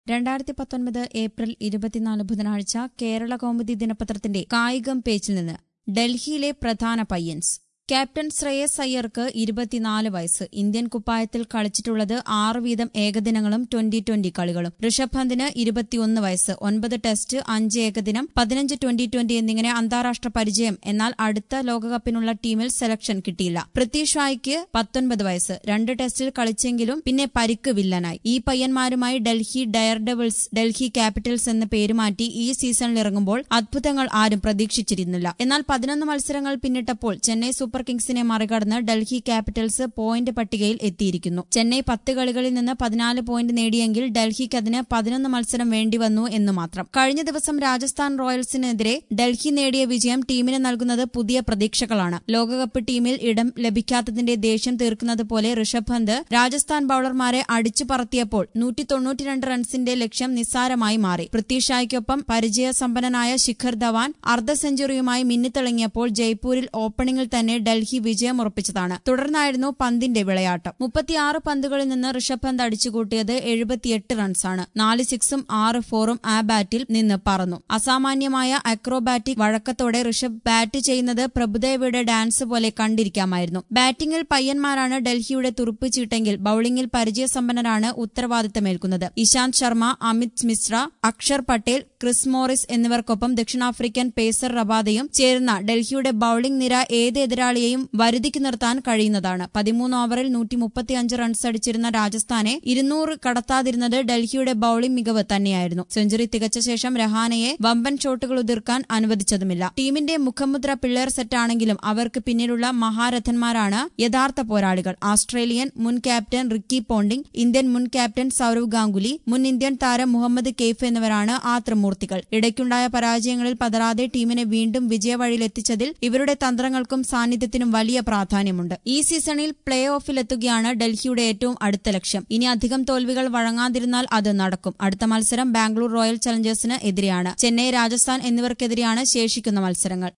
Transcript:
രണ്ടായിരത്തി പത്തൊൻപത് ഏപ്രിൽ ഇരുപത്തിനാല് ബുധനാഴ്ച കേരള കൗമുദി ദിനപത്രത്തിന്റെ കായികം പേജിൽ നിന്ന് ഡൽഹിയിലെ പ്രധാന പയ്യൻസ് ക്യാപ്റ്റൻ ശ്രേയസ് അയ്യർക്ക് ഇരുപത്തിനാല് വയസ്സ് ഇന്ത്യൻ കുപ്പായത്തിൽ കളിച്ചിട്ടുള്ളത് ആറ് വീതം ഏകദിനങ്ങളും ട്വന്റി ട്വന്റി കളികളും ഋഷഭ് പന്തിന് ഇരുപത്തിയൊന്ന് വയസ്സ് ഒൻപത് ടെസ്റ്റ് അഞ്ച് ഏകദിനം പതിനഞ്ച് ട്വന്റി ട്വന്റി എന്നിങ്ങനെ അന്താരാഷ്ട്ര പരിചയം എന്നാൽ അടുത്ത ലോകകപ്പിനുള്ള ടീമിൽ സെലക്ഷൻ കിട്ടിയില്ല പൃഥ്വി ഷായ്ക്ക് പത്തൊൻപത് വയസ്സ് രണ്ട് ടെസ്റ്റിൽ കളിച്ചെങ്കിലും പിന്നെ പരിക്ക് വില്ലനായി ഈ പയ്യന്മാരുമായി Delhi daredevils Delhi capitals എന്ന പേര് മാറ്റി ഈ സീസണിൽ ഇറങ്ങുമ്പോൾ അത്ഭുതങ്ങൾ ആരും പ്രതീക്ഷിച്ചിരുന്നില്ല എന്നാൽ പതിനൊന്ന് മത്സരങ്ങൾ പിന്നിട്ടപ്പോൾ ചെന്നൈ സൂപ്പർ കിങ്സിനെ മറികടന്ന് ഡൽഹി ക്യാപിറ്റൽസ് പോയിന്റ് പട്ടികയിൽ എത്തിയിരിക്കുന്നു ചെന്നൈ പത്ത് കളികളിൽ നിന്ന് പതിനാല് പോയിന്റ് നേടിയെങ്കിൽ ഡൽഹിക്ക് അതിന് പതിനൊന്ന് മത്സരം വേണ്ടിവന്നു എന്ന് മാത്രം കഴിഞ്ഞ ദിവസം രാജസ്ഥാൻ റോയൽസിനെതിരെ ഡൽഹി നേടിയ വിജയം ടീമിന് നൽകുന്നത് പുതിയ പ്രതീക്ഷകളാണ് ലോകകപ്പ് ടീമിൽ ഇടം ലഭിക്കാത്തതിന്റെ ദേഷ്യം തീർക്കുന്നത് പോലെ ഋഷഭ് പന്ത് രാജസ്ഥാൻ ബൌളർമാരെ അടിച്ചു പറത്തിയപ്പോൾ നൂറ്റി തൊണ്ണൂറ്റിരണ്ട് റൺസിന്റെ ലക്ഷ്യം നിസ്സാരമായി മാറി പൃഥ്വി ഷായ്ക്കൊപ്പം പരിചയസമ്പന്നനായ ശിഖർ ധവാൻ അർദ്ധ സെഞ്ചുറിയുമായി മിന്നിത്തിളങ്ങിയപ്പോൾ ജയ്പൂരിൽ ഓപ്പണിംഗിൽ തന്നെ ഡൽഹി വിജയം ഉറപ്പിച്ചതാണ് തുടർന്നായിരുന്നു പന്തിന്റെ വിളയാട്ടം മുപ്പത്തിയാറ് പന്തുകളിൽ നിന്ന് ഋഷഭ് പന്ത് അടിച്ചുകൂട്ടിയത് എഴുപത്തിയെട്ട് റൺസാണ് നാല് സിക്സും ആറ് ഫോറും ആ ബാറ്റിൽ നിന്ന് പറന്നു അസാമാന്യമായ അക്രോബാറ്റിക് വഴക്കത്തോടെ ഋഷഭ് ബാറ്റ് ചെയ്യുന്നത് പ്രഭുദേവയുടെ ഡാൻസ് പോലെ കണ്ടിരിക്കാമായിരുന്നു ബാറ്റിംഗിൽ പയ്യന്മാരാണ് ഡൽഹിയുടെ തുറുപ്പ് ചീട്ടെങ്കിൽ ബൌളിംഗിൽ പരിചയസമ്പന്നരാണ് ഉത്തരവാദിത്തമേൽക്കുന്നത് ഇശാന്ത് ശർമ്മ അമിത് മിശ്ര അക്ഷർ പട്ടേൽ ക്രിസ് മോറിസ് എന്നിവർക്കൊപ്പം ദക്ഷിണാഫ്രിക്കൻ പേസർ റബാദയും ചേർന്ന ഡൽഹിയുടെ ബൌളിംഗ് നിര ഏത് എതിരാളിയെയും വരുതിക്ക് നിർത്താൻ കഴിയുന്നതാണ് പതിമൂന്ന് ഓവറിൽ നൂറ്റി മുപ്പത്തിയഞ്ച് റൺസ് അടിച്ചിരുന്ന രാജസ്ഥാനെ ഇരുന്നൂറ് കടത്താതിരുന്നത് ഡൽഹിയുടെ ബൌളിംഗ് മികവ് തന്നെയായിരുന്നു സെഞ്ചുറി തികച്ച ശേഷം രഹാനയെ വമ്പൻ ഷോട്ടുകൾ ഉതിർക്കാൻ അനുവദിച്ചതുമില്ല ടീമിന്റെ മുഖമുദ്ര പിള്ളേർ സെറ്റാണെങ്കിലും അവർക്ക് പിന്നിലുള്ള മഹാരഥന്മാരാണ് യഥാർത്ഥ പോരാളികൾ ആസ്ട്രേലിയൻ മുൻ ക്യാപ്റ്റൻ റിക്കി പോണ്ടിംഗ് ഇന്ത്യൻ മുൻ ക്യാപ്റ്റൻ സൌരവ് ഗാംഗുലി മുൻ ഇന്ത്യൻ താരം മുഹമ്മദ് കെയ്ഫ് എന്നിവരാണ് ആ ത്രിമൂർത്തികൾ ഇടയ്ക്കുണ്ടായ പരാജയങ്ങളിൽ പതറാതെ ടീമിനെ വീണ്ടും വിജയവഴിയിലെത്തിച്ചതിൽ ഇവരുടെ തന്ത്രങ്ങൾക്കും സാന്നിധ്യത്തിനും വലിയ പ്രാധാന്യമുണ്ട് ഈ സീസണിൽ പ്ലേ ഓഫിലെത്തുകയാണ് ഡൽഹിയുടെ ഏറ്റവും അടുത്ത ലക്ഷ്യം ഇനി അധികം തോൽവികൾ വഴങ്ങാതിരുന്നാൽ അത് നടക്കും അടുത്ത മത്സരം ബാംഗ്ലൂർ റോയൽ ചലഞ്ചേഴ്സിന് എതിരെയാണ് ചെന്നൈ രാജസ്ഥാൻ എന്നിവർക്കെതിരെയാണ് ശേഷിക്കുന്ന മത്സരങ്ങൾ